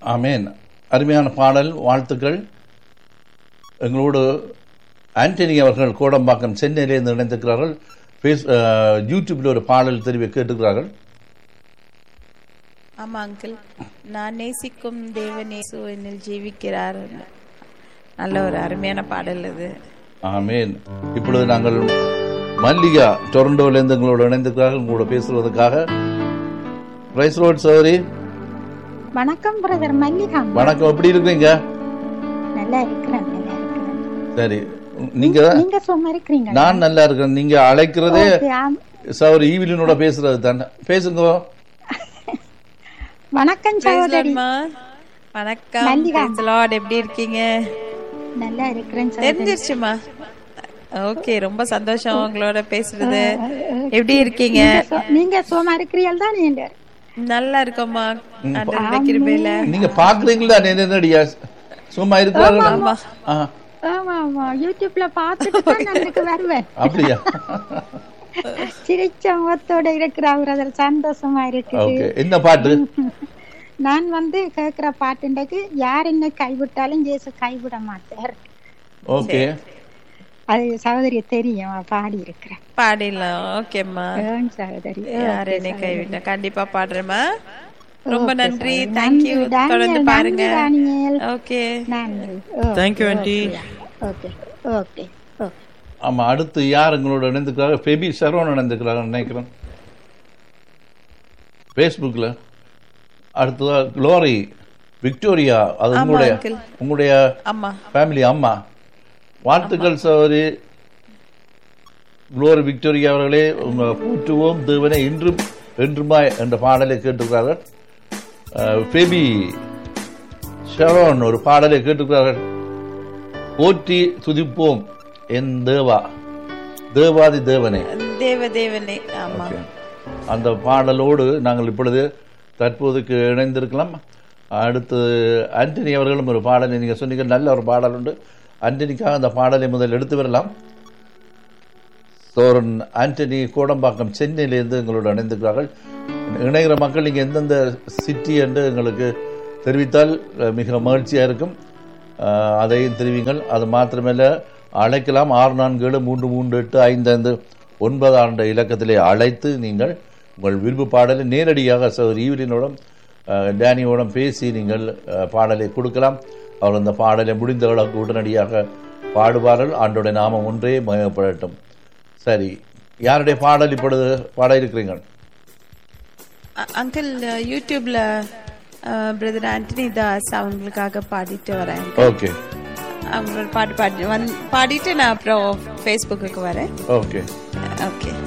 ஆமேன் அருமையான பாடல் வாழ்த்துக்கள் எங்களோடு ஆண்டனி அவர்கள் கோடம்பாக்கம் சென்னையிலிருந்து இணைந்திருக்கிறார்கள் ஃபேஸ் அஹ், யூடியூப்ல ஒரு பாடல் தெரிவி கேட்டுக்கிறார்கள் ஆமா அங்கிள் நான் நேசிக்கும் தேவனேசு என்னில் ஜீவிக்கிறார் நல்ல ஒரு அருமையான பாடல் இது ஆமேன் இப்பொழுது நாங்கள் மல்லிகா டொரண்டோவிலிருந்து எங்களோடு இணைந்திருக்கிறார்கள் உங்களோட பேசுவதற்காக பிரைஸ் ரோட் சௌரி வணக்கம் பிரதர் மல்லிகா வணக்கம் எப்படி இருக்கிறீங்க நல்லா இருக்கிறேன் நல்லா இருக்கிறேன் சரி நீங்க நீங்க சும்மா இருக்கிறீங்க நான் நல்லா இருக்கிறேன் நீங்க அழைக்கிறதே Okay, ஆம். சௌரி ஈவிலினோட பேசுறது தானே பேசுங்க வணக்கம் Praise Lord, சகோதரி மா. வணக்கம் மல்லிகா. Praise the Lord. எப்படி இருக்கீங்க நல்லா இருக்கிறேன் சகோதரி தெரிஞ்சிருச்சுமா ஓகே ரொம்ப சந்தோஷம் உங்களோட பேசுறது எப்படி இருக்கீங்க நீங்க சு- நீங்க சும்மா இருக்கிறீர்கள் தான் நீங்க நல்லா இருக்கோம்மா ஆண்டவருடைய கிருபையில நீங்க பாக்குறீங்களா என்னடியா சும்மா இருக்கிறார்கள் ஆமா. ஆ, ஆமா ஆமா யூடியூப்ல பார்த்துட்டு தான் நான் எனக்கு வருவேன் அப்படியா சிரிச்ச முகத்தோட இருக்கிற பிரதர் சந்தோஷமா இருக்குது ஓகே என்ன பாட்டு நான் வந்து கேட்கிற பாட்டுண்டக்கு யார் என்ன கைவிட்டாலும் ஜேசு கைவிட மாட்டார் ஓகே அது சகோதரி தெரியும் பாடி இருக்கிறேன் பாடிடலாம் ஓகேம்மா ஆம் சகோதரி யார் என்னை கைவிட்ட கண்டிப்பா பாடுறேம்மா ரொம்ப Okay, நன்றி சகோதரி. தேங்க்யூ நன்றி, டானியல், தொடர்ந்து நன்றி, பாருங்க டானியல். ஓகே நன்றி Thank you, aunty. Okay okay okay ஆமா அடுத்து யார் எங்களோட இணைந்துக்கிறாங்க ஃபெபி சரவணன் இணைந்துக்கிறாங்க நினைக்கிறேன் ஃபேஸ்புக்கில் அடுத்ததா க்ளோரி விக்டோரியா அது ஆமா, உங்களுடைய uncle. உங்களுடைய அம்மா ஃபேமிலி அம்மா வாழ்த்துக்கள் சகோதரி குளோரி விக்டோரியா அவர்களே உங்க போற்றுவோம் தேவனே இன்றும் என்றுமாய் என்ற பாடலை கேட்டிருக்கிறார்கள் அஹ், ஃபெபி ஷரோன் ஒரு பாடலை கேட்டிருக்கிறார்கள் போற்றி துதிப்போம் என் தேவா தேவாதி தேவனே தேவ தேவனே ஆமா அந்த பாடலோடு நாங்கள் இப்பொழுது தற்போதுக்கு இணைந்திருக்கலாம் அடுத்து ஆண்டனி அவர்களும் ஒரு பாடலை நீங்கள் சொன்னீங்க நல்ல ஒரு பாடல் உண்டு ஆண்டனிக்காக அந்த பாடலை முதல் எடுத்து வரலாம் சோரன் ஆண்டனி கோடம்பாக்கம் சென்னையிலிருந்து எங்களோடு இணைந்திருக்கிறார்கள் இணைகிற மக்கள் நீங்கள் எந்தெந்த சிட்டி என்று எங்களுக்கு தெரிவித்தால் அஹ், மிக மகிழ்ச்சியாக இருக்கும் அஹ், அதையும் தெரிவிங்கள் அது மாத்திரமல்ல அழைக்கலாம் ஆறு நான்கு ஏழு மூன்று மூன்று எட்டு ஐந்து ஐந்து ஒன்பது ஆண்டு இலக்கத்திலே அழைத்து நீங்கள் உங்கள் விருப்பு பாடலை நேரடியாக சகோதரி ஈவிலினோடும் அஹ், டேனியோடும் பேசி நீங்கள் அஹ், பாடலை கொடுக்கலாம் அவர் அந்த பாடலை முடிந்த அளவுக்கு உடனடியாக பாடுவார்கள் ஆண்டோட நாமம் ஒன்றே மயப்படட்டும் சரி யாருடைய பாடல் இப்பொழுது பாட இருக்கிறீர்கள் அங்கிள் யூடியூப்ல பிரதர் ஆண்டனி தாஸ் அவங்களுக்காக பாடிட்டு வரேன் ஓகே அவங்களோட பாட்டு பாடி வந்து பாடிட்டு நான் அப்புறம் ஃபேஸ்புக்கு வரேன் ஓகே ஓகே